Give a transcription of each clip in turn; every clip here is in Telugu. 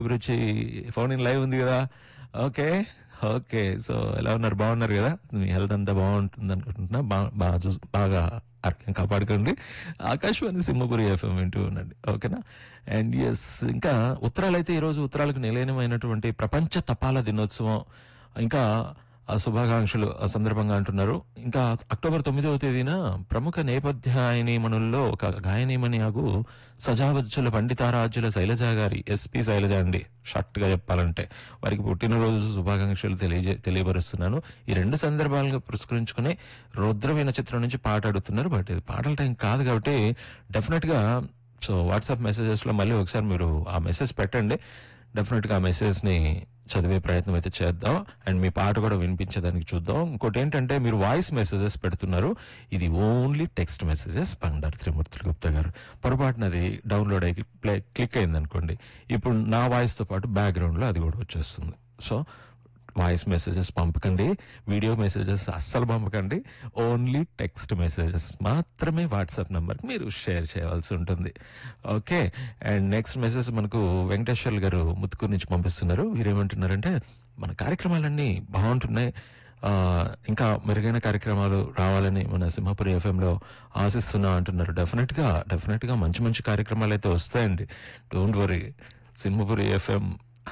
గురించి ఫోన్ ఇన్ లైవ్ ఉంది కదా ఓకే ఓకే సో ఎలా ఉన్నారు బాగున్నారు కదా మీ హెల్త్ అంతా బాగుంటుంది అనుకుంటున్నా బా- బాగా చూస్ బాగా ఆరోగ్యం కాపాడుకోండి ఆకాశవాణి సింహపురి ఎఫ్ఎం వింటూ ఉండండి ఓకేనా అండ్ ఎస్ ఇంకా ఉత్తరాలు అయితే ఈరోజు ఉత్తరాలకు నిలయనమైనటువంటి ప్రపంచ తపాలా దినోత్సవం ఇంకా ఆ శుభాకాంక్షలు ఆ సందర్భంగా అంటున్నారు ఇంకా అక్టోబర్ తొమ్మిదవ తేదీన ప్రముఖ నేపథ్యాయనీమణుల్లో ఒక గాయనీమణి ఆగు సజావచ్చుల పండితారాజ్యుల శైలజ గారి ఎస్పి శైలజ అండి షార్ట్ గా చెప్పాలంటే వారికి పుట్టినరోజు శుభాకాంక్షలు తెలియజే తెలియపరుస్తున్నాను ఈ రెండు సందర్భాలుగా పురస్కరించుకుని రుద్రవీణ చిత్రం నుంచి పాట అడుగుతున్నారు బట్ ఇది పాటల టైం కాదు కాబట్టి డెఫినెట్ గా సో వాట్సాప్ మెసేజెస్ లో మళ్ళీ ఒకసారి మీరు ఆ మెసేజ్ పెట్టండి డెఫినెట్ గా ఆ మెసేజ్ ని చదివే ప్రయత్నం అయితే చేద్దాం అండ్ మీ పాట కూడా వినిపించేదానికి చూద్దాం ఇంకోటి ఏంటంటే మీరు వాయిస్ మెసేజెస్ పెడుతున్నారు ఇది only text messages Bandaru Trimurthulu Gupta garu పొరపాటున అది డౌన్లోడ్ అయ్యి ప్లే క్లిక్ అయింది అనుకోండి ఇప్పుడు నా వాయిస్ తో పాటు బ్యాక్గ్రౌండ్ లో అది కూడా వచ్చేస్తుంది సో వాయిస్ మెసేజెస్ పంపకండి వీడియో మెసేజెస్ అస్సలు పంపకండి ఓన్లీ టెక్స్ట్ మెసేజెస్ మాత్రమే వాట్సాప్ నంబర్కి మీరు షేర్ చేయాల్సి ఉంటుంది ఓకే అండ్ నెక్స్ట్ మెసేజ్ మనకు వెంకటేశ్వర్ గారు ముత్తుకూరు నుంచి పంపిస్తున్నారు వీరేమంటున్నారంటే మన కార్యక్రమాలన్నీ బాగుంటున్నాయి ఆ, ఇంకా మెరుగైన కార్యక్రమాలు రావాలని మన సింహపురి ఎఫ్ఎం లో ఆశిస్తున్నా అంటున్నారు డెఫినెట్ గా డెఫినెట్ గా మంచి మంచి కార్యక్రమాలు అయితే వస్తాయండి డోంట్ వరీ సింహపురి ఎఫ్ఎం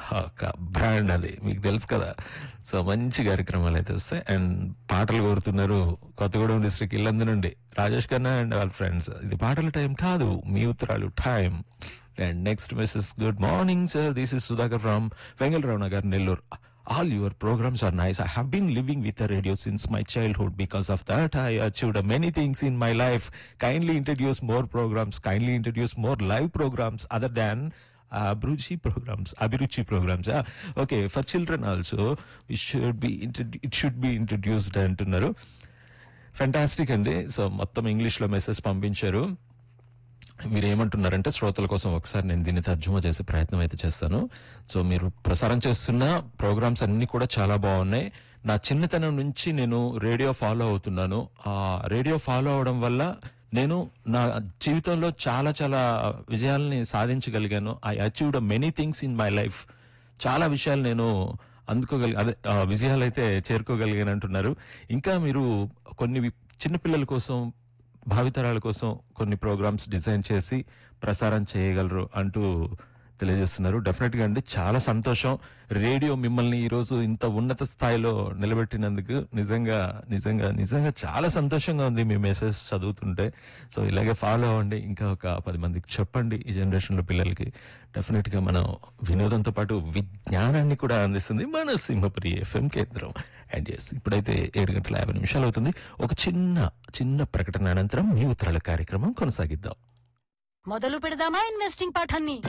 ఒక బ్రాండ్ అది మీకు తెలుసు కదా సో మంచి కార్యక్రమాలు అయితే వస్తాయి అండ్ పాటలు కోరుతున్నారు కొత్తగూడెం డిస్ట్రిక్ట్ ఇల్లందు నుండి రాజేష్ ఖన్నా అండ్ వాళ్ళ ఫ్రెండ్స్ ఇది పాటల టైం కాదు మీ ఉత్తరాలు time and next message good morning sir this is Sudhakar from Vengalarao Nagar Nellore all your programs are nice. I have been living with the radio since my childhood. Because of that, I achieved many things in my life. Kindly introduce more programs. Kindly introduce more live programs other than Abruchi programs, Abhiruchi programs. Yeah. Okay, for children also, it should be introdu- it should be introduced అంటున్నారు ఫెంటాస్టిక్ అండి సో మొత్తం ఇంగ్లీష్ లో మెసేజ్ పంపించారు మీరు ఏమంటున్నారంటే శ్రోతల కోసం ఒకసారి నేను దీన్ని తర్జుమా చేసే ప్రయత్నం అయితే చేస్తాను సో మీరు ప్రసారం చేస్తున్న ప్రోగ్రామ్స్ అన్ని కూడా చాలా బాగున్నాయి నా చిన్నతనం నుంచి నేను రేడియో ఫాలో అవుతున్నాను ఆ రేడియో ఫాలో అవడం వల్ల నేను నా జీవితంలో చాలా చాలా విజయాల్ని సాధించగలిగాను I achieved many things in my life చాలా విషయాలు నేను అందుకోగలి అదే ఆ, విజయాలు అయితే చేరుకోగలిగాను అంటున్నారు ఇంకా మీరు కొన్ని వి- చిన్నపిల్లల కోసం భావితరాల కోసం కొన్ని ప్రోగ్రామ్స్ డిజైన్ చేసి ప్రసారం చేయగలరు అంటూ తెలియజేస్తున్నారు డెఫినెట్ గా అండి చాలా సంతోషం రేడియో మిమ్మల్ని ఈ రోజు ఇంత ఉన్నత స్థాయిలో నిలబెట్టినందుకు నిజంగా నిజంగా నిజంగా చాలా సంతోషంగా ఉంది మీ మెసేజ్ చదువుతుంటే సో ఇలాగే ఫాలో అవ్వండి ఇంకా ఒక పది మందికి చెప్పండి ఈ జనరేషన్ లో పిల్లలకి డెఫినెట్ గా మనం వినోదంతో పాటు విజ్ఞానాన్ని కూడా అందిస్తుంది మన సింహపురి ఎఫ్ఎం కేంద్రం అండ్ ఎస్ ఇప్పుడైతే ఏడు గంటల యాభై నిమిషాలు అవుతుంది ఒక చిన్న చిన్న ప్రకటన అనంతరం మీ ఉత్తరాల కార్యక్రమం కొనసాగిద్దాం మొదలు పెడదామా ఇన్వెస్టింగ్ పాఠాన్ని